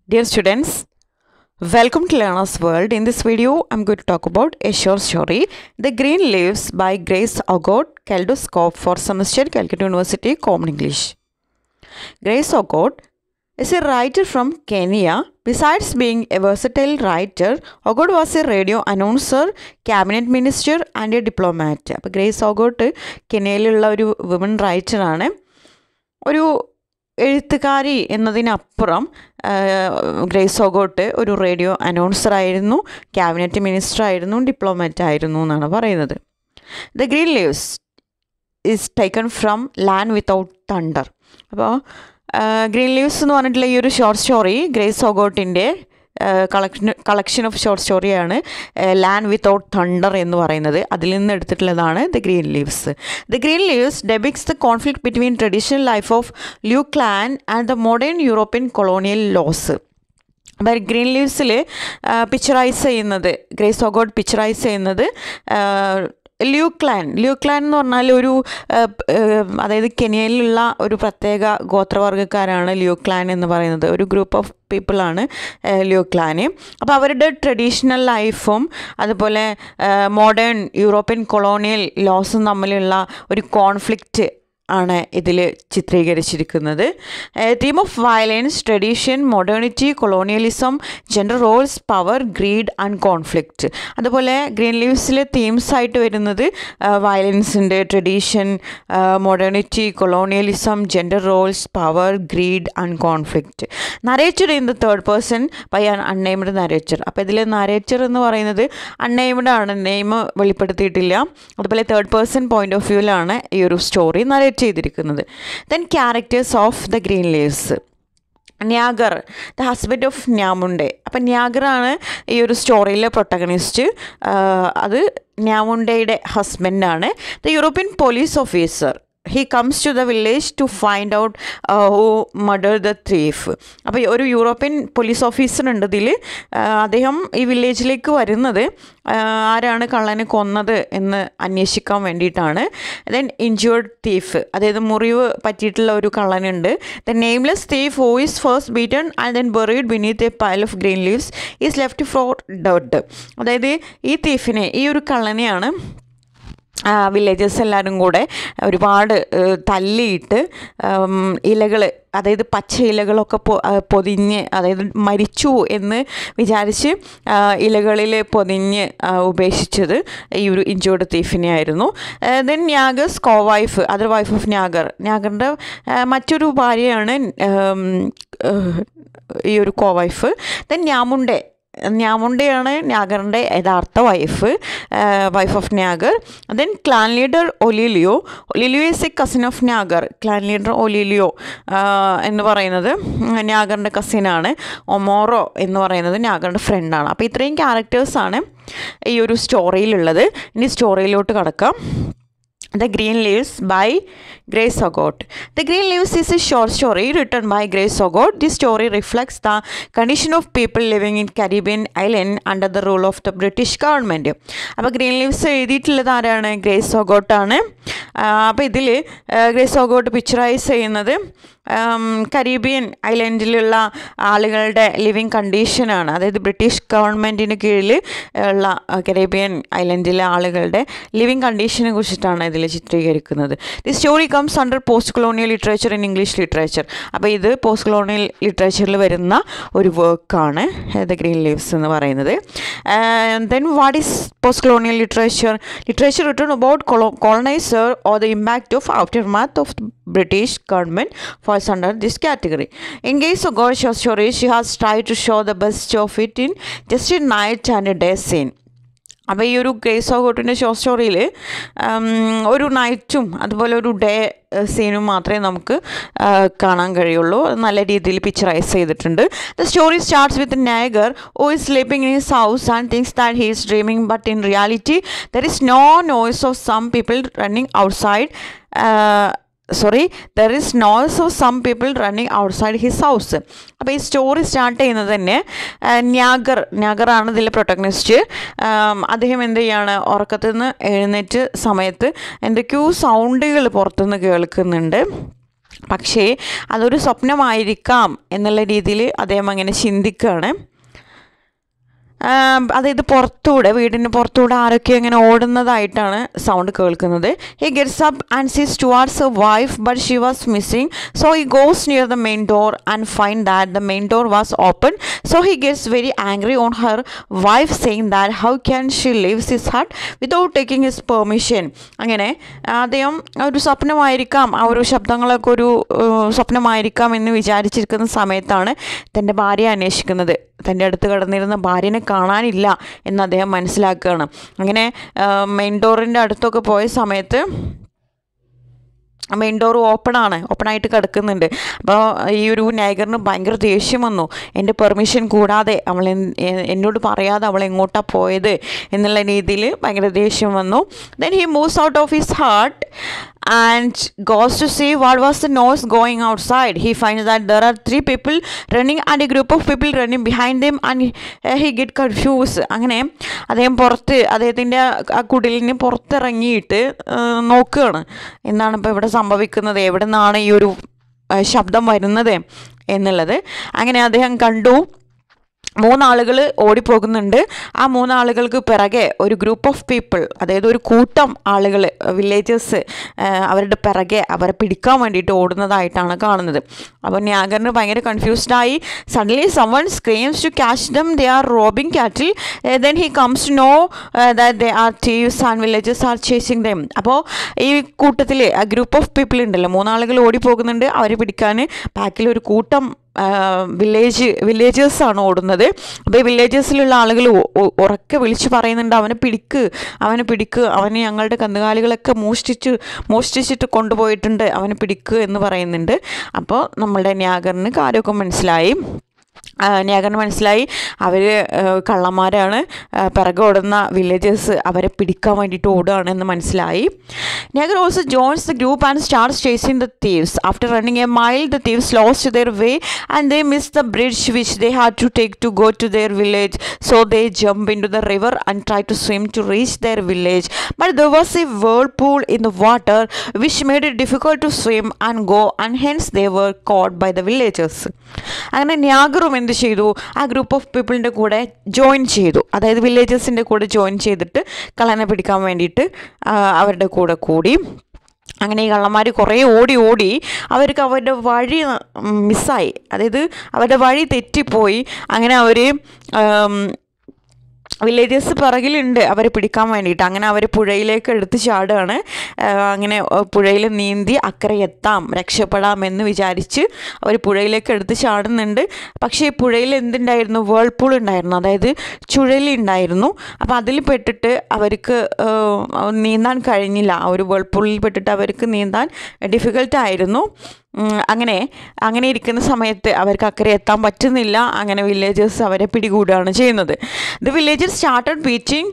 Dear students, welcome to Learner's World. In this video, I'm going to talk about a short story, The Green Leaves by Grace Ogott, Kaleidoscope for semester Calcutta University Common English. Grace Ogott is a writer from Kenya. Besides being a versatile writer, Ogott was a radio announcer, cabinet minister and a diplomat. അപ്പോൾ Grace Ogot കെനയയിലുള്ള ഒരു women റൈറ്ററാണ് ഒരു എഴുത്തുകാരി എന്നതിനപ്പുറം ആ, Grace Ogot ഒരു radio announcer ആയിരുന്നു cabinet minister ആയിരുന്നു ഡിപ്ലോമാറ്റ് ആയിരുന്നു എന്നാണ് പറയുന്നത് the green leaves is taken from land without thunder അപ്പോൾ ഗ്രീൻ ലീവ്സ് എന്ന് പറഞ്ഞിട്ടുള്ള ഈ ഒരു ഷോർട്ട് സ്റ്റോറി ഗ്രേസ് ഓഗോട്ടിൻ്റെ കളക്ഷൻ കളക്ഷൻ ഓഫ് ഷോർട്ട് സ്റ്റോറിയാണ് ലാൻഡ് വിത്തൗട്ട് തണ്ടർ എന്ന് പറയുന്നത് അതിൽ നിന്ന് എടുത്തിട്ടുള്ളതാണ് the green leaves the green leaves depicts the conflict between traditional life of Luo clan and the modern European colonial laws അപ്പോൾ green ലീവ്സിൽ picturise ചെയ്യുന്നത് Grace Ogot picturise ചെയ്യുന്നത് Luo clan ല്യൂക്ലാൻ എന്ന് പറഞ്ഞാൽ ഒരു ആ, ആ, അതായത് കെനിയയിലുള്ള ഒരു പ്രത്യേക ഗോത്രവർഗ്ഗക്കാരാണ് ല്യൂക്ലാൻ എന്ന് പറയുന്നത് ഒരു ഗ്രൂപ്പ് ഓഫ് പീപ്പിളാണ് ല്യൂക്ലാന് അപ്പോൾ അവരുടെ ട്രഡീഷണൽ ലൈഫും അതുപോലെ മോഡേൺ യൂറോപ്യൻ കൊളോണിയൽ ലോസും തമ്മിലുള്ള ഒരു കോൺഫ്ലിക്റ്റ് ആണ് ഇതിൽ ചിത്രീകരിച്ചിരിക്കുന്നത് theme of violence tradition modernity colonialism gender roles power greed and conflict അതുപോലെ ഗ്രീൻ ലീവ്സിലെ തീംസ് ആയിട്ട് വരുന്നത് വയലൻസിൻ്റെ tradition modernity colonialism gender roles power greed and conflict narrator in the third person by an unnamed narrator അപ്പോൾ ഇതിൽ നരേച്ചർ എന്ന് പറയുന്നത് unnamed ആണ് നെയിം വെളിപ്പെടുത്തിയിട്ടില്ല അതുപോലെ തേർഡ് പേഴ്സൺ പോയിന്റ് ഓഫ് വ്യൂവിലാണ് ഈ ഒരു സ്റ്റോറി നരേറ്റ് ചെയ്തിരിക്കുന്നത് then characters of the green leaves Nyagar the husband of Nyamunde അപ്പം ന്യാഗറാണ് ഈ ഒരു സ്റ്റോറിയിലെ പ്രൊട്ടഗണിസ്റ്റ് അത് ന്യാമുണ്ടയുടെ ഹസ്ബൻഡാണ് the European police officer he comes to the village to find out who murder the thief അപ്പോൾ ഒരു യൂറോപ്യൻ പോലീസ് ഓഫീസർ ഉണ്ട് ഇതിൽ അദ്ദേഹം ഈ വില്ലേജിലേക്ക് വരുന്നത് ആ, ആരാണ് കള്ളനെ കൊന്നത് എന്ന് അന്വേഷിക്കാൻ വേണ്ടിയിട്ടാണ് ദെൻ ഇഞ്ചുവേർഡ് തീഫ് അതായത് മുറിവ് പറ്റിയിട്ടുള്ള ഒരു കള്ളനുണ്ട് the nameless thief who is first beaten and then buried beneath a pile of green leaves is left for dead അതായത് ഈ തീഫിനെ ഈ ഒരു കള്ളനെയാണ് വില്ലേജസ് എല്ലാവരും കൂടെ ഒരുപാട് ഏഹ്, തല്ലിയിട്ട് ഇലകൾ അതായത് പച്ച ഇലകളൊക്കെ പൊ ആ, പൊതിഞ്ഞ് അതായത് മരിച്ചു എന്ന് വിചാരിച്ച് ഇലകളിൽ പൊതിഞ്ഞ് ആ, ഉപേക്ഷിച്ചത് ഈ ഒരു ഇഞ്ചോർഡ് തീഫിനെ ആയിരുന്നു then Nyagar's co wife other wife of Nyagar ന്യാഗറിൻ്റെ മറ്റൊരു ഭാര്യയാണ് ഉം, ഏഹ്, ഈ ഒരു കോ വൈഫ് ദെൻ ന്യാമുണ്ടെ ന്യാമുണ്ടയാണ് ന്യാഗറിൻ്റെ യഥാർത്ഥ wife wife of Nyagar then clan leader Olilo Olilo is a cousin of Nyagar clan leader Olilo എന്ന് പറയുന്നത് ന്യാഗറിൻ്റെ കസിനാണ് ഒമോറോ എന്ന് പറയുന്നത് ന്യാഗറിൻ്റെ ഫ്രണ്ടാണ് അപ്പോൾ ഇത്രയും ക്യാരക്ടേഴ്സാണ് ഈ ഒരു സ്റ്റോറിയിലുള്ളത് ഇനി സ്റ്റോറിയിലോട്ട് കടക്കാം The Green Leaves by Grace Ogott. The Green Leaves is a short story written by Grace Ogott. This story reflects the condition of people living in Caribbean island under the rule of the British government. അപ്പോൾ green leaves എഴുതിയിട്ടുള്ളത് ആരാണ് grace ഓഗോട്ടാണ് അപ്പോൾ ഇതിൽ grace ഓഗോട്ട് picturise ചെയ്യുന്നത് ഉം, Caribbean ഐലൻഡിലുള്ള ആളുകളുടെ living കണ്ടീഷനാണ് അതായത് ബ്രിട്ടീഷ് ഗവൺമെൻറ്റിന് കീഴിൽ ഉള്ള ആ, കരീബിയൻ ഐലൻഡിലെ ആളുകളുടെ ലിവിങ് കണ്ടീഷനെ കുറിച്ചിട്ടാണ് ഇതിൽ ചിത്രീകരിക്കുന്നത് the story comes under post colonial literature in English literature അപ്പോൾ ഇത് പോസ്റ്റ് കൊളോണിയൽ ലിറ്ററേച്ചറിൽ വരുന്ന ഒരു വർക്കാണ് ദ ഗ്രീൻ ലീവ്സ് എന്ന് പറയുന്നത് then what is post colonial literature literature written about colonizer or the impact of aftermath of the British government falls under this category. In case of Gore's short story, she has tried to show the best of it in just a night and a day scene. അപ്പോൾ ഈ ഒരു case ഓഗോട്ടിൻ്റെ short സ്റ്റോറിയിൽ ഒരു നൈറ്റും അതുപോലെ ഒരു day സീനും മാത്രമേ നമുക്ക് ആ, കാണാൻ കഴിയുള്ളൂ അത് നല്ല രീതിയിൽ പിക്ചറൈസ് ചെയ്തിട്ടുണ്ട് the story starts with Nyagar oh is sleeping in his house and things that he is dreaming but in reality there is no noise of some people running outside sorry there is noise of some people running outside his house അപ്പോൾ ഈ story start ചെയ്യുന്നത് തന്നെ ആ, ന്യാഗർ ന്യാഗറാണ് ഇതിലെ പ്രൊട്ടഗ്നിസ്റ്റ് അദ്ദേഹം എന്ത് ചെയ്യാണ് ഉറക്കത്തിൽ നിന്ന് എഴുന്നേറ്റ് സമയത്ത് എന്തൊക്കെയോ സൗണ്ടുകൾ പുറത്തുനിന്ന് കേൾക്കുന്നുണ്ട് പക്ഷേ അതൊരു സ്വപ്നമായിരിക്കാം എന്നുള്ള രീതിയിൽ അദ്ദേഹം അങ്ങനെ ചിന്തിക്കുകയാണ് ആം, അതായത് പുറത്തൂടെ വീടിന് പുറത്തൂടെ ആരൊക്കെ ഇങ്ങനെ ഓടുന്നതായിട്ടാണ് സൗണ്ട് കേൾക്കുന്നത് he gets up and sees towards a wife but she was missing so he goes near the main door and find that the main door was open so he gets very angry on her wife saying that how can she leaves his hut without taking his permission അങ്ങനെ അദ്ദേഹം ഒരു സ്വപ്നമായിരിക്കാം ആ ഒരു ശബ്ദങ്ങളൊക്കെ ഒരു ഏഹ്, സ്വപ്നമായിരിക്കാം എന്ന് വിചാരിച്ചിരിക്കുന്ന സമയത്താണ് തൻ്റെ ഭാര്യയെ അന്വേഷിക്കുന്നത് തൻ്റെ അടുത്ത് കിടന്നിരുന്ന ഭാര്യനെ കാണാനില്ല എന്ന് അദ്ദേഹം മനസ്സിലാക്കുകയാണ് അങ്ങനെ മെയിൻ ഡോറിൻ്റെ അടുത്തൊക്കെ പോയ സമയത്ത് മെയിൻ ഡോർ ഓപ്പൺ ആണ് ഓപ്പൺ ആയിട്ട് കിടക്കുന്നുണ്ട് അപ്പോൾ ഈ ഒരു നൈഗറിന് ഭയങ്കര ദേഷ്യം വന്നു എൻ്റെ പെർമിഷൻ കൂടാതെ അവൾ എൻ- എ- എന്നോട് പറയാതെ അവൾ എങ്ങോട്ടാണ് പോയത് എന്നുള്ള രീതിയിൽ ഭയങ്കര ദേഷ്യം വന്നു then he moves out of his hut and goes to see what was the noise going outside he find that there are three people running and a group of people running behind them and he get confuse അങ്ങനെ അദ്ദേഹം പുറത്ത് അദ്ദേഹത്തിൻ്റെ ആ കുടിലിന് പുറത്തിറങ്ങിയിട്ട് ആ, നോക്കുകയാണ് എന്താണ് ഇപ്പോൾ ഇവിടെ സംഭവിക്കുന്നത് എവിടെ നിന്നാണ് ഈ ഒരു ആ, ശബ്ദം വരുന്നത് എന്നുള്ളത് അങ്ങനെ അദ്ദേഹം കണ്ടു മൂന്നാളുകൾ ഓടിപ്പോകുന്നുണ്ട് ആ മൂന്നാളുകൾക്ക് പിറകെ ഒരു ഗ്രൂപ്പ് ഓഫ് പീപ്പിൾ അതായത് ഒരു കൂട്ടം ആളുകൾ വില്ലേജേഴ്സ് അവരുടെ പിറകെ അവരെ പിടിക്കാൻ വേണ്ടിയിട്ട് ഓടുന്നതായിട്ടാണ് കാണുന്നത് അപ്പോൾ ന്യാഗറിന് ഭയങ്കര കൺഫ്യൂസ്ഡ് ആയി suddenly someone screams to catch them they are robbing cattle then he comes to know that they are thieves and villages are chasing them അപ്പോൾ ഈ കൂട്ടത്തിൽ ആ ഗ്രൂപ്പ് ഓഫ് പീപ്പിൾ ഉണ്ടല്ലോ മൂന്നാളുകൾ ഓടിപ്പോകുന്നുണ്ട് അവരെ പിടിക്കാൻ ബാക്കിൽ ഒരു കൂട്ടം വില്ലേജ് വില്ലേജേഴ്സാണ് ഓടുന്നത് അപ്പോൾ ഈ വില്ലേജേഴ്സിലുള്ള ആളുകൾ ഉ- ഉ- ഉറക്കെ വിളിച്ച് പറയുന്നുണ്ട് അവനെ പിടിക്ക് അവനെ പിടിക്ക് അവന് ഞങ്ങളുടെ കന്നുകാലികളൊക്കെ മോഷ്ടിച്ച് മോഷ്ടിച്ചിട്ട് കൊണ്ടുപോയിട്ടുണ്ട് അവനെ പിടിക്ക് എന്ന് പറയുന്നുണ്ട് അപ്പോൾ നമ്മളുടെ ന്യാഗറിന് കാര്യമൊക്കെ മനസ്സിലായി ന്യാഗറിന് മനസ്സിലായി അവർ കള്ളന്മാരാണ് ആ, പിറകെ ഓടുന്ന വില്ലേജേഴ്സ് അവരെ പിടിക്കാൻ വേണ്ടിയിട്ട് ഓടുകയാണ് എന്ന് മനസ്സിലായി Nyagar also joins the group and starts chasing the thieves after running a mile the thieves lost their way and they miss the bridge which they had to take to go to their village so they jump into the river and try to swim to reach their village but there was a whirlpool in the water which made it difficult to swim and go and hence they were caught by the villagers അങ്ങനെ ന്യാഗറും എന്ത് ചെയ്തു ആ group of പീപ്പിളിൻ്റെ കൂടെ join ചെയ്തു അതായത് വില്ലേജേഴ്സിൻ്റെ കൂടെ join ചെയ്തിട്ട് കള്ളനെ പിടിക്കാൻ വേണ്ടിയിട്ട് ആ, അവരുടെ കൂടെ കൂടി അങ്ങനെ ഈ കള്ളന്മാർ കുറേ ഓടി ഓടി അവർക്ക് അവരുടെ വഴി മിസ്സായി അതായത് അവരുടെ വഴി തെറ്റിപ്പോയി അങ്ങനെ അവർ വില്ലേജേഴ്സ് പിറകിലുണ്ട് അവരെ പിടിക്കാൻ വേണ്ടിയിട്ട് അങ്ങനെ അവർ പുഴയിലേക്ക് എടുത്ത് ചാടുകയാണ് ആ, അങ്ങനെ പുഴയിൽ നീന്തി അക്കരെ എത്താം രക്ഷപ്പെടാം എന്ന് വിചാരിച്ച് അവർ പുഴയിലേക്ക് എടുത്ത് ചാടുന്നുണ്ട് പക്ഷേ ഈ പുഴയിൽ എന്തുണ്ടായിരുന്നു വേൾപൂൾ ഉണ്ടായിരുന്നു അതായത് ചുഴലി ഉണ്ടായിരുന്നു അപ്പോൾ അതിൽ പെട്ടിട്ട് അവർക്ക് ആ, നീന്താൻ കഴിഞ്ഞില്ല ആ ഒരു വേൾപൂളിൽ പെട്ടിട്ട് അവർക്ക് നീന്താൻ ഡിഫിക്കൽട്ടായിരുന്നു ഉം, അങ്ങനെ അങ്ങനെ ഇരിക്കുന്ന സമയത്ത് അവർക്ക് അക്കരെ എത്താൻ പറ്റുന്നില്ല അങ്ങനെ വില്ലേജേഴ്സ് അവരെ പിടികൂടുകയാണ് ചെയ്യുന്നത് the villagers started beating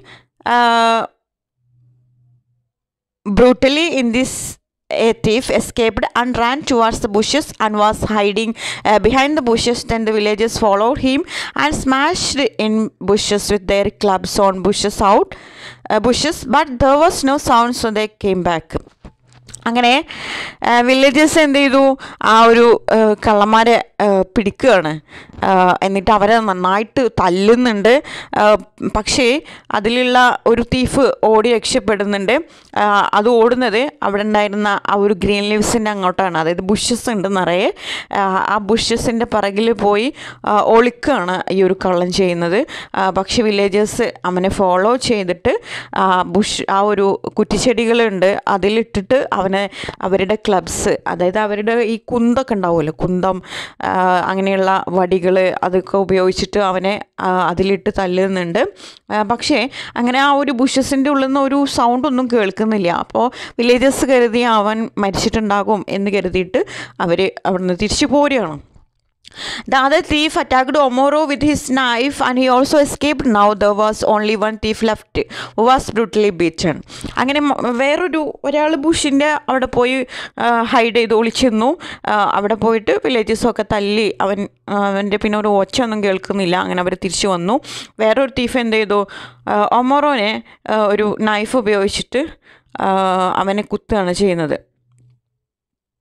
brutally in this a thief escaped and ran towards the bushes and was hiding uh, behind the bushes then the villagers followed him and smashed in bushes with their clubs on bushes out uh, bushes but there was no sound so they came back അങ്ങനെ വില്ലേജേഴ്സ് എന്ത് ചെയ്തു ആ ഒരു ആ, കള്ളന്മാരെ ആ, പിടിക്കുകയാണ് ആ, എന്നിട്ട് അവരെ നന്നായിട്ട് തല്ലുന്നുണ്ട് ആ, പക്ഷേ അതിലുള്ള ഒരു തീഫ് ഓടി രക്ഷപ്പെടുന്നുണ്ട് ആ, അത് ഓടുന്നത് അവിടെ ഉണ്ടായിരുന്ന ആ ഒരു ഗ്രീൻ ലീവ്സിൻ്റെ അങ്ങോട്ടാണ് അതായത് ബുഷസ് ഉണ്ട് നിറയെ ആ, ആ ബുഷസിൻ്റെ പിറകിൽ പോയി ആ, ഒളിക്കുകയാണ് ഈ ഒരു കള്ളൻ ചെയ്യുന്നത് ആ, പക്ഷേ വില്ലേജേഴ്സ് അവനെ ഫോളോ ചെയ്തിട്ട് ആ ബുഷ് ആ ഒരു കുറ്റിച്ചെടികളുണ്ട് അതിലിട്ടിട്ട് അവനെ അവരുടെ ക്ലബ്സ് അതായത് അവരുടെ ഈ കുന്തൊക്കെ ഉണ്ടാവുമല്ലോ കുന്തം ആ, അങ്ങനെയുള്ള വടികൾ അതൊക്കെ ഉപയോഗിച്ചിട്ട് അവനെ ആ, അതിലിട്ട് തല്ലുന്നുണ്ട് ആ, പക്ഷേ അങ്ങനെ ആ ഒരു ബുഷസിൻ്റെ ഉള്ളിൽ നിന്ന് ഒരു സൗണ്ട് ഒന്നും കേൾക്കുന്നില്ല അപ്പോൾ വില്ലേജേഴ്സ് കരുതി അവൻ മരിച്ചിട്ടുണ്ടാകും എന്ന് കരുതിയിട്ട് അവർ അവിടുന്ന് തിരിച്ചു പോരുകയാണ് The other thief attacked Omoro with his knife and he also escaped. Now there was only one thief left who was brutally beaten. അങ്ങനെ മ- വേറൊരു ഒരാൾ ബുഷിൻ്റെ അവിടെ പോയി ഹൈഡ് ചെയ്ത് ഒളിച്ചിരുന്നു ആ, അവിടെ പോയിട്ട് വില്ലേജസൊക്കെ തല്ലി അവൻ ആ, അവൻ്റെ പിന്നെ ഒരു ഒച്ച ഒന്നും കേൾക്കുന്നില്ല അങ്ങനെ അവർ തിരിച്ചു വന്നു വേറൊരു തീഫ് എന്ത് ചെയ്തു ആ, ഒമോറോനെ ആ, ഒരു നൈഫ് ഉപയോഗിച്ചിട്ട് ആ, അവനെ കുത്തുകയാണ് ചെയ്യുന്നത്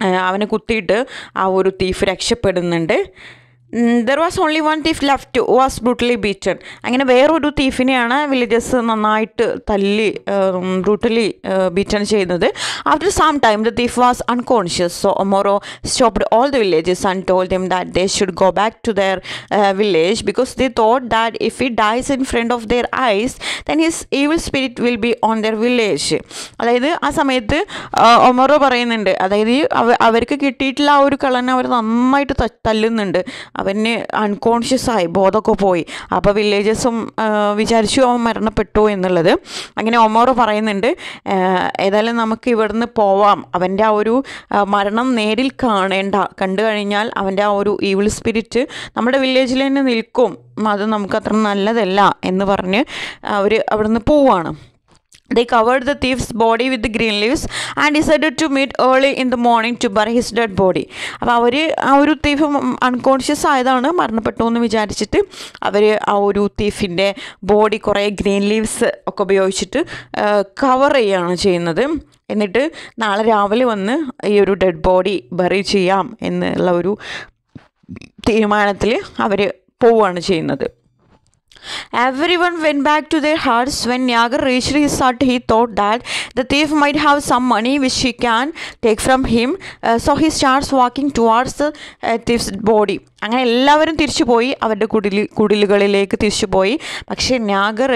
അവനെ കുത്തിയിട്ട് ആ ഒരു തീഫ് രക്ഷപ്പെടുന്നുണ്ട് there was only one thief left was brutally beaten അങ്ങനെ വേറൊരു തീഫിനെയാണ് വില്ലേജസ് നന്നായിട്ട് തല്ലി ബ്രൂട്ടലി ബീറ്റൺ ചെയ്യുന്നത് after some time the thief was unconscious so Omoro stopped all the villages and told them that they should go back to their village because they thought that if he dies in front of their eyes then his evil spirit will be on their village അതായത് ആ സമയത്ത് ഒമറോ പറയുന്നുണ്ട് അതായത് അവ അവർക്ക് കിട്ടിയിട്ടുള്ള ആ ഒരു കളനെ അവർ നന്നായിട്ട് ത- തല്ലുന്നുണ്ട് അവന് അൺകോൺഷ്യസ് ആയി ബോധമൊക്കെ പോയി അപ്പോൾ വില്ലേജസും വിചാരിച്ചു അവൻ മരണപ്പെട്ടു എന്നുള്ളത് അങ്ങനെ ഒമോറോ പറയുന്നുണ്ട് ആ, ഏതായാലും നമുക്ക് ഇവിടുന്ന് പോവാം അവൻ്റെ ആ ഒരു ആ, മരണം നേരിൽ കാണേണ്ട കണ്ടു കഴിഞ്ഞാൽ അവൻ്റെ ആ ഒരു ഈവിൾ സ്പിരിറ്റ് നമ്മുടെ വില്ലേജിൽ തന്നെ നിൽക്കും അത് നമുക്ക് അത്ര നല്ലതല്ല എന്ന് പറഞ്ഞ് അവർ അവിടുന്ന് പോവാണ് They covered the thief's body with the green leaves and decided to meet early in the morning to bury his dead body. അപ്പോൾ അവർ ആ ഒരു തീഫ് അൺകോൺഷ്യസ് ആയതാണ് മരണപ്പെട്ടു എന്ന് വിചാരിച്ചിട്ട് അവർ ആ ഒരു തീഫിൻ്റെ ബോഡി കുറേ ഗ്രീൻ ലീവ്സ് ഒക്കെ ഉപയോഗിച്ചിട്ട് കവർ ചെയ്യുകയാണ് ചെയ്യുന്നത് എന്നിട്ട് നാളെ രാവിലെ വന്ന് ഈ ഒരു ഡെഡ് ബോഡി ബറി ചെയ്യാം എന്നുള്ള ഒരു തീരുമാനത്തിൽ അവർ പോവുകയാണ് ചെയ്യുന്നത് Everyone went back to their huts. When Nyagar reached his hut, he thought that the thief might have some money which he can take from him. Uh, so he starts walking towards the uh, thief's body. അങ്ങനെ എല്ലാവരും തിരിച്ചു പോയി അവരുടെ കുടിലി കുടിലുകളിലേക്ക് തിരിച്ചു പോയി പക്ഷേ നാഗർ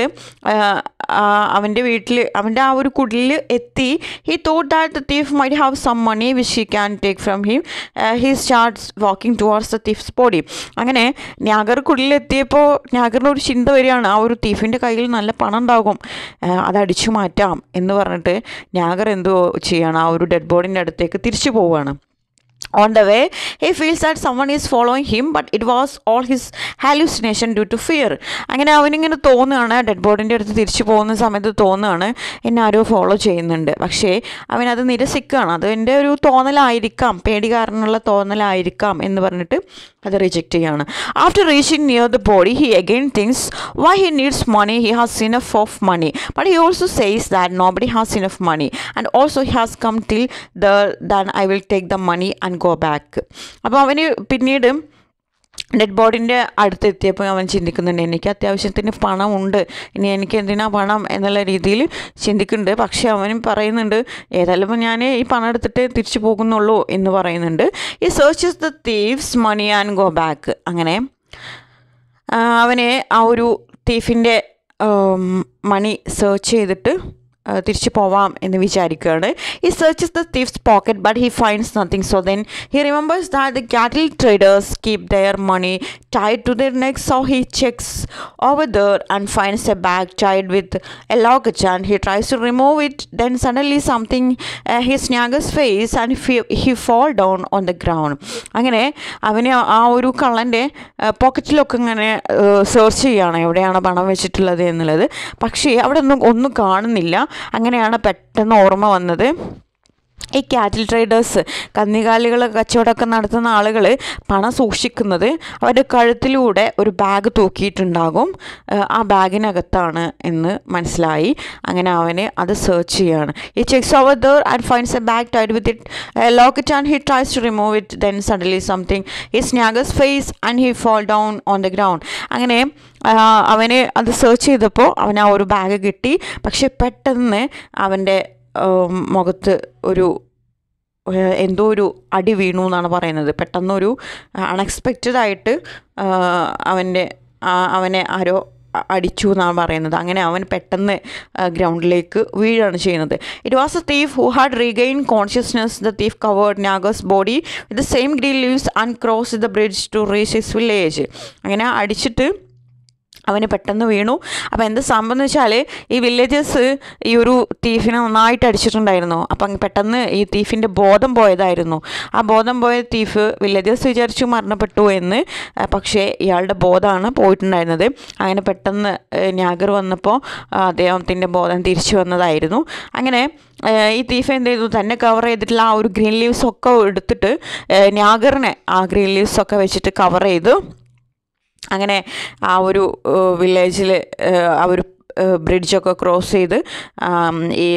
അവൻ്റെ വീട്ടിൽ അവൻ്റെ ആ ഒരു കുടിലിൽ എത്തി he thought that the thief might have some money which he can take from him he starts walking towards the thief's body അങ്ങനെ നാഗർ കുടിലെത്തിയപ്പോൾ നാഗറിന് ഒരു ചിന്ത വരികയാണ് ആ ഒരു തീഫിൻ്റെ കയ്യിൽ നല്ല പണം ഉണ്ടാകും ആ, അത് അടിച്ചു മാറ്റാം എന്ന് പറഞ്ഞിട്ട് നാഗർ എന്തോ ചെയ്യാണ് ആ ഒരു ഡെഡ് ബോഡിൻ്റെ അടുത്തേക്ക് തിരിച്ചു പോവുകയാണ് On the way, he feels that someone is following him, but it was all his hallucination due to fear. അങ്ങനെ അവനിങ്ങനെ തോന്നുകയാണ് ഡെഡ് ബോഡിൻ്റെ അടുത്ത് തിരിച്ചു പോകുന്ന സമയത്ത് തോന്നുകയാണ് എന്നെ ആരോ ഫോളോ ചെയ്യുന്നുണ്ട് പക്ഷേ അവനത് നിരസിക്കുകയാണ് അത് എൻ്റെ ഒരു തോന്നലായിരിക്കാം പേടി കാരണമുള്ള തോന്നലായിരിക്കാം എന്ന് പറഞ്ഞിട്ട് അത് റിജക്റ്റ് ചെയ്യാണ് after reaching near the body he again thinks why he needs money he has enough of money but he also says that nobody has enough money and also he has come till the than I will take the money and go back അപ്പോൾ അവന് പിന്നീട് dead ബോഡിൻ്റെ അടുത്തെത്തിയപ്പോൾ അവൻ ചിന്തിക്കുന്നുണ്ട് എനിക്ക് അത്യാവശ്യത്തിന് പണമുണ്ട് ഇനി എനിക്ക് എന്തിനാ പണം എന്നുള്ള രീതിയിൽ ചിന്തിക്കുന്നുണ്ട് പക്ഷേ അവനും പറയുന്നുണ്ട് ഏതായാലും ഇപ്പം ഞാൻ ഈ പണം എടുത്തിട്ട് തിരിച്ചു പോകുന്നുള്ളൂ എന്ന് പറയുന്നുണ്ട് he searches the thieves money and go back അങ്ങനെ ആ, അവനെ ആ ഒരു തീഫിൻ്റെ മണി സെർച്ച് ചെയ്തിട്ട് ആ, തിരിച്ചു പോവാം എന്ന് വിചാരിക്കുകയാണ് he searches the thief's pocket but he finds nothing so then he remembers that the cattle traders keep their money tied to their neck so he checks over there and finds a bag tied with a locket and he tries to remove it then suddenly something uh, he snags face and he, he fall down on the ground അങ്ങനെ അവന് ആ ഒരു കള്ളൻ്റെ പോക്കറ്റിലൊക്കെ ഇങ്ങനെ search ചെയ്യുകയാണ് എവിടെയാണ് പണം വെച്ചിട്ടുള്ളത് എന്നുള്ളത് പക്ഷേ അവിടെ ഒന്നും ഒന്നും കാണുന്നില്ല അങ്ങനെയാണ് പെട്ടെന്ന് ഓർമ്മ വന്നത് ഈ കാറ്റിൽ ട്രേഡേഴ്സ് കന്നുകാലികൾ കച്ചവടമൊക്കെ നടത്തുന്ന ആളുകൾ പണം സൂക്ഷിക്കുന്നത് അവരുടെ കഴുത്തിലൂടെ ഒരു ബാഗ് തൂക്കിയിട്ടുണ്ടാകും ഏഹ് ആ ബാഗിനകത്താണ് എന്ന് മനസ്സിലായി അങ്ങനെ അവന് അത് സെർച്ച് ചെയ്യാണ് he checks over there and finds a bag tied with it lock it and he tries to remove it then suddenly something he snags face and he fall down on the ground അങ്ങനെ ആ, അവന് അത് search ചെയ്തപ്പോൾ അവന് ആ ഒരു bag കിട്ടി പക്ഷെ പെട്ടെന്ന് അവൻ്റെ ഉം, മുഖത്ത് ഒരു ഏഹ്, എന്തോ ഒരു അടി വീണു എന്നാണ് പറയുന്നത് പെട്ടെന്നൊരു അൺഎക്സ്പെക്റ്റഡ് ആയിട്ട് അവൻ്റെ അവനെ ആരോ അ- അടിച്ചു എന്നാണ് പറയുന്നത് അങ്ങനെ അവൻ പെട്ടെന്ന് ഗ്രൗണ്ടിലേക്ക് വീഴാണ് ചെയ്യുന്നത് it was a thief who had regain consciousness the thief covered Nyagar's body with the same green leaves and cross the bridge to reach his village അങ്ങനെ അടിച്ചിട്ട് അവന് പെട്ടെന്ന് വീണു അപ്പോൾ എന്ത് സംഭവം എന്ന് വെച്ചാൽ ഈ വില്ലേജസ് ഈ ഒരു തീഫിനെ നന്നായിട്ട് അടിച്ചിട്ടുണ്ടായിരുന്നു അപ്പം അങ്ങ് പെട്ടെന്ന് ഈ തീഫിൻ്റെ ബോധം പോയതായിരുന്നു ആ ബോധം പോയ തീഫ് വില്ലേജസ് വിചാരിച്ചു മരണപ്പെട്ടു എന്ന് ആ, പക്ഷേ ഇയാളുടെ ബോധമാണ് പോയിട്ടുണ്ടായിരുന്നത് അങ്ങനെ പെട്ടെന്ന് ഞാഗർ വന്നപ്പോൾ അദ്ദേഹത്തിൻ്റെ ബോധം തിരിച്ചു വന്നതായിരുന്നു അങ്ങനെ ആ, ഈ തീഫ് എന്ത് ചെയ്തു തന്നെ കവർ ചെയ്തിട്ടുള്ള ആ ഒരു ഗ്രീൻ ലീവ്സ് ഒക്കെ എടുത്തിട്ട് ആ, ഞാഗറിനെ ആ ഗ്രീൻ ലീവ്സ് ഒക്കെ വെച്ചിട്ട് കവർ ചെയ്തു അങ്ങനെ ആ ഒരു വില്ലേജിൽ ആ ഒരു ബ്രിഡ്ജൊക്കെ ക്രോസ് ചെയ്ത് ആം, ഈ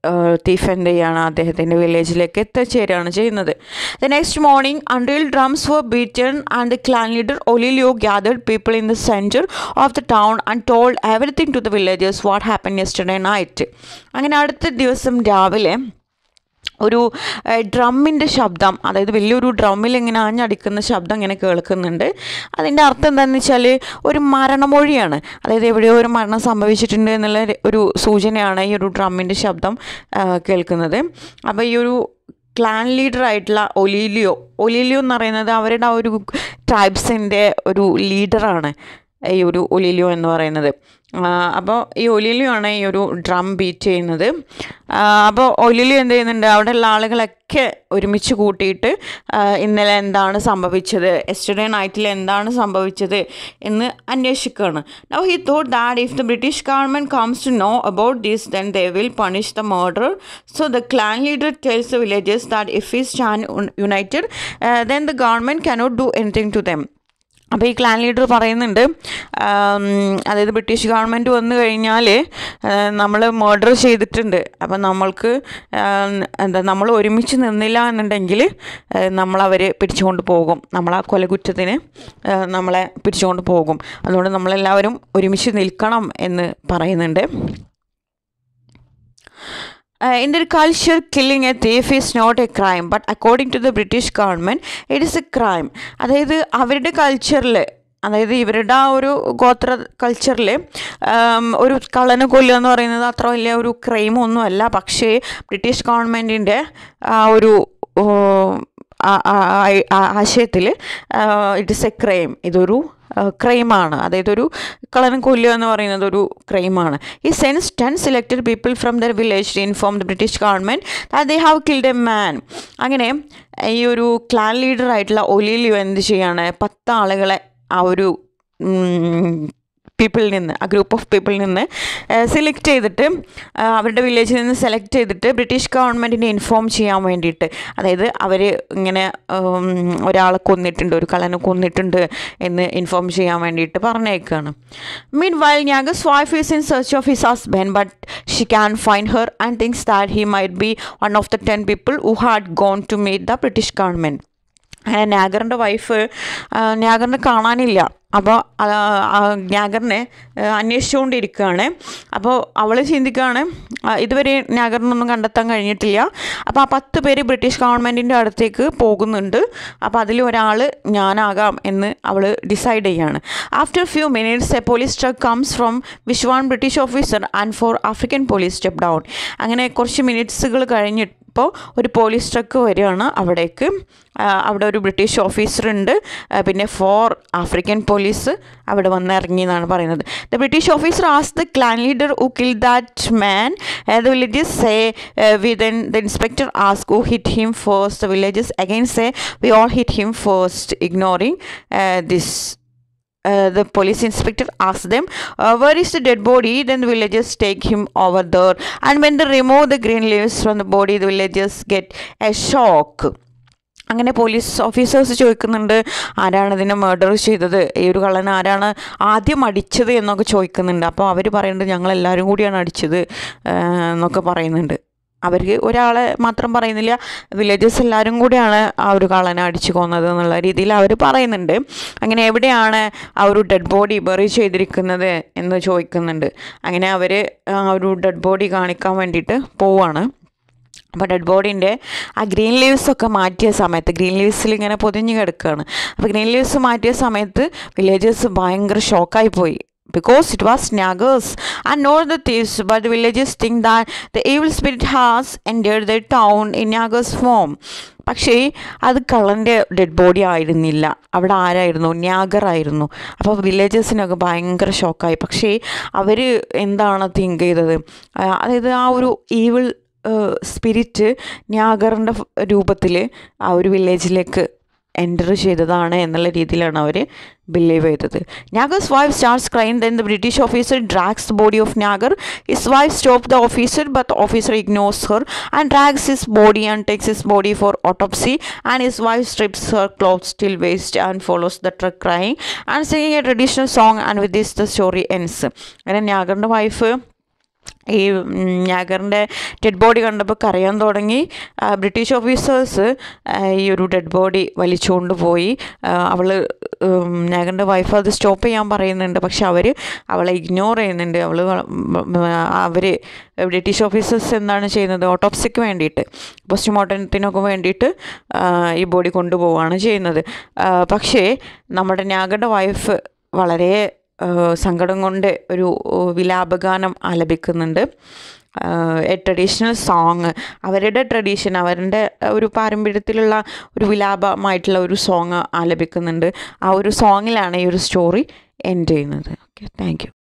തീഫ് എന്ത് ചെയ്യാണ് അദ്ദേഹത്തിൻ്റെ വില്ലേജിലേക്ക് എത്തിച്ചേരുകയാണ് ചെയ്യുന്നത് the next morning until drums were beaten and the clan leader Olilo gathered people in the centre of the town and told everything to the villagers what happen yesterday night അങ്ങനെ അടുത്ത ദിവസം രാവിലെ ഒരു ഡ്രമ്മിൻ്റെ ശബ്ദം അതായത് വലിയൊരു ഡ്രമ്മിൽ ഇങ്ങനെ ആഞ്ഞടിക്കുന്ന ശബ്ദം ഇങ്ങനെ കേൾക്കുന്നുണ്ട് അതിൻ്റെ അർത്ഥം എന്താണെന്ന് വെച്ചാൽ ഒരു മരണമൊഴിയാണ് അതായത് എവിടെയോ ഒരു മരണം സംഭവിച്ചിട്ടുണ്ട് എന്നുള്ള ഒരു സൂചനയാണ് ഈ ഒരു ഡ്രമ്മിൻ്റെ ശബ്ദം ആ, കേൾക്കുന്നത് അപ്പോൾ ഈ ഒരു ക്ലാൻ ലീഡർ ആയിട്ടുള്ള ഒലീലിയോ ഒലീലിയോ എന്ന് പറയുന്നത് അവരുടെ ആ ഒരു ട്രൈബ്സിൻ്റെ ഒരു ലീഡറാണ് ഈ ഒരു ഒലീലിയോ എന്ന് പറയുന്നത് അപ്പോൾ ഈ ഒലിലിയോ ആണ് ഈ ഒരു ഡ്രം ബീറ്റ് ചെയ്യുന്നത് അപ്പോൾ ഒലിലിയോ എന്ത് ചെയ്യുന്നുണ്ട് അവിടെയുള്ള ആളുകളൊക്കെ ഒരുമിച്ച് കൂട്ടിയിട്ട് ആ, ഇന്നലെ എന്താണ് സംഭവിച്ചത് എസ്റ്റർഡേ നൈറ്റിൽ എന്താണ് സംഭവിച്ചത് എന്ന് അന്വേഷിക്കുകയാണ് now he thought that if the British government comes to know about this then they will punish the murder so the clan leader tells the villages that if we stand united then the government cannot do anything to them അപ്പോൾ ഈ clan leader പറയുന്നുണ്ട് ആം, അതായത് British government വന്നു കഴിഞ്ഞാൽ നമ്മൾ murder ചെയ്തിട്ടുണ്ട് അപ്പം നമ്മൾക്ക് ആം, എന്താ നമ്മൾ ഒരുമിച്ച് നിന്നില്ല എന്നുണ്ടെങ്കിൽ നമ്മളവർ പിടിച്ചുകൊണ്ട് പോകും നമ്മൾ ആ കൊലകുറ്റത്തിന് ആ, നമ്മളെ പിടിച്ചുകൊണ്ട് പോകും അതുകൊണ്ട് നമ്മളെല്ലാവരും ഒരുമിച്ച് നിൽക്കണം എന്ന് പറയുന്നുണ്ട് Uh, in their culture, killing a thief is not a crime, but according to the British government, it is a crime. അതായത് അവരുടെ കൾച്ചറിൽ അതായത് ഇവരുടെ ആ ഒരു ഗോത്ര കൾച്ചറിൽ ഒരു കള്ളനെ കൊല്ലുക എന്ന് പറയുന്നത് അത്ര വലിയ ഒരു ക്രൈമൊന്നും അല്ല പക്ഷേ ബ്രിട്ടീഷ് ഗവൺമെൻറ്റിൻ്റെ ആ ഒരു ഓ, ആ- ആ- ആ- ആ- ആശയത്തിൽ ഇറ്റ് ഇസ് എ ക്രൈം ഇതൊരു ക്രൈമാണ് അതായത് ഒരു കളനം കൊല്ലുക എന്ന് പറയുന്നത് ഒരു ക്രൈമാണ് ഈ sends ten selected people from their village to inform the British government they have killed a man അങ്ങനെ ഈ ഒരു ക്ലാൻ ലീഡർ ആയിട്ടുള്ള ഒലീലിയോ എന്ത് ചെയ്യാണ് പത്ത് ആളുകളെ ആ ഒരു പീപ്പിളിൽ നിന്ന് ആ ഗ്രൂപ്പ് ഓഫ് പീപ്പിളിൽ നിന്ന് സെലക്ട് ചെയ്തിട്ട് ആ, അവരുടെ വില്ലേജിൽ നിന്ന് സെലക്ട് ചെയ്തിട്ട് ബ്രിട്ടീഷ് ഗവൺമെൻറ്റിനെ ഇൻഫോം ചെയ്യാൻ വേണ്ടിയിട്ട് അതായത് അവർ ഇങ്ങനെ ഉം, ഒരാളെ കൊന്നിട്ടുണ്ട് ഒരു കള്ളനെ കൊന്നിട്ടുണ്ട് എന്ന് ഇൻഫോം ചെയ്യാൻ വേണ്ടിയിട്ട് പറഞ്ഞേക്കാണ് മീൻ വൈൽ ഞാഗസ് wife is in search of his husband but she can find her and things that he might be one of the ten people who had gone to meet the British government അങ്ങനെ നാഗറിൻ്റെ wife നാഗറിനെ കാണാനില്ല അപ്പോൾ നാഗറിനെ അന്വേഷിച്ചുകൊണ്ടിരിക്കുകയാണ് അപ്പോൾ അവൾ ചിന്തിക്കുകയാണ് ആ, ഇതുവരെ നാഗറിനൊന്നും കണ്ടെത്താൻ കഴിഞ്ഞിട്ടില്ല അപ്പോൾ ആ പത്ത് പേര് ബ്രിട്ടീഷ് ഗവൺമെൻറ്റിൻ്റെ അടുത്തേക്ക് പോകുന്നുണ്ട് അപ്പോൾ അതിൽ ഒരാൾ ഞാനാകാം എന്ന് അവൾ ഡിസൈഡ് ചെയ്യാണ് after few minutes a police truck comes from which one British officer and four African police step down അങ്ങനെ കുറച്ച് മിനിറ്റ്സുകൾ കഴിഞ്ഞിട്ട് ഇപ്പോൾ ഒരു പോലീസ് ട്രക്ക് വരികയാണ് അവിടേക്ക് ആ, അവിടെ ഒരു ബ്രിട്ടീഷ് ഓഫീസർ ഉണ്ട് ആ, പിന്നെ ഫോർ ആഫ്രിക്കൻ പോലീസ് അവിടെ വന്ന് ഇറങ്ങി എന്നാണ് പറയുന്നത് ദ ബ്രിട്ടീഷ് ഓഫീസർ ആസ് the clan leader who kill that man the villages say we then the inspector ask who hit him first the villages again say we all hit him first ignoring this uh, the police inspector asks them, uh, Where is the dead body? Then the villagers take him over there. And when they remove the green leaves from the body, the villagers get a shock. അങ്ങനെ police officers ചോദിക്കുന്നുണ്ട് ആരാണ് ഇതിനെ murder ചെയ്തത് ഈ ഒരു കള്ളൻ ആരാണ് ആദ്യം അടിച്ചത് എന്നൊക്കെ ചോദിക്കുന്നുണ്ട് അപ്പോൾ അവർ പറയുന്നുണ്ട് ഞങ്ങളെല്ലാവരും കൂടിയാണ് അടിച്ചത് ആ, എന്നൊക്കെ പറയുന്നുണ്ട് അവർക്ക് ഒരാളെ മാത്രം പറയുന്നില്ല വില്ലേജസ് എല്ലാവരും കൂടിയാണ് ആ ഒരു കള്ളനെ അടിച്ചു കൊന്നത് എന്നുള്ള രീതിയിൽ അവർ പറയുന്നുണ്ട് അങ്ങനെ എവിടെയാണ് ആ ഒരു ഡെഡ് ബോഡി ബറി ചെയ്തിരിക്കുന്നത് എന്ന് ചോദിക്കുന്നുണ്ട് അങ്ങനെ അവർ ആ ഒരു ഡെഡ് ബോഡി കാണിക്കാൻ വേണ്ടിയിട്ട് പോവാണ് അപ്പോൾ ഡെഡ് ബോഡീൻ്റെ ആ ഗ്രീൻ ലീവ്സ് ഒക്കെ മാറ്റിയ സമയത്ത് ഗ്രീൻ ലീവ്സിൽ ഇങ്ങനെ പൊതിഞ്ഞ് കിടക്കുകയാണ് അപ്പോൾ ഗ്രീൻ ലീവ്സ് മാറ്റിയ സമയത്ത് വില്ലേജേഴ്സ് ഭയങ്കര ഷോക്കായി പോയി because it was naggers and not the thieves but the villagers think that the evil spirit has entered their town in naggers form പക്ഷേ അത് കള്ളൻ്റെ ഡെഡ് ബോഡി ആയിരുന്നില്ല അവിടെ ആരായിരുന്നു ന്യാഗറായിരുന്നു അപ്പോൾ വില്ലേജേഴ്സിനൊക്കെ ഭയങ്കര ഷോക്കായി പക്ഷേ അവർ എന്താണ് തിങ്ക് ചെയ്തത് ആ, അതായത് ആ ഒരു ഈവിൾ സ്പിരിറ്റ് ന്യാഗറിൻ്റെ രൂപത്തിൽ ആ ഒരു വില്ലേജിലേക്ക് എൻ്റർ ചെയ്തതാണ് എന്നുള്ള രീതിയിലാണ് അവർ ബിലീവ് ചെയ്തത് Nagar's wife starts crime then the British officer drags the body of Nagar his wife stop the officer but officer ignores her and drags his body and takes his body for autopsy and his wife strips her cloth still waist and follows the truck crying and singing a traditional song and with this the story ends അങ്ങനെ നാഗറിൻ്റെ wife ഈ ഞാഗറിൻ്റെ dead body കണ്ടപ്പോൾ കരയാൻ തുടങ്ങി ആ, British officers ഈ ഒരു dead body വലിച്ചുകൊണ്ട് പോയി അവൾ ഞാഗറിൻ്റെ വൈഫ് അത് സ്റ്റോപ്പ് ചെയ്യാൻ പറയുന്നുണ്ട് പക്ഷെ അവർ അവളെ ഇഗ്നോർ ചെയ്യുന്നുണ്ട് അവൾ അവർ ബ്രിട്ടീഷ് ഓഫീസേഴ്സ് എന്താണ് ചെയ്യുന്നത് ഓട്ടോപ്സിക്ക് വേണ്ടിയിട്ട് പോസ്റ്റ്മോർട്ടത്തിനൊക്കെ വേണ്ടിയിട്ട് ആ, ഈ ബോഡി കൊണ്ടുപോവുകയാണ് ചെയ്യുന്നത് ആ, പക്ഷേ നമ്മുടെ ഞാഗറിൻ്റെ വൈഫ് വളരെ ആ, സങ്കടം കൊണ്ട് ഒരു വിലാപഗാനം ആലപിക്കുന്നുണ്ട് എ ട്രഡീഷണൽ സോങ് അവരുടെ ട്രഡീഷൻ അവരുടെ ഒരു പാരമ്പര്യത്തിലുള്ള ഒരു വിലാപമായിട്ടുള്ള ഒരു സോങ് ആലപിക്കുന്നുണ്ട് ആ ഒരു സോങ്ങിലാണ് ഈ ഒരു സ്റ്റോറി എൻഡ് ചെയ്യുന്നത് ഓക്കെ താങ്ക് യു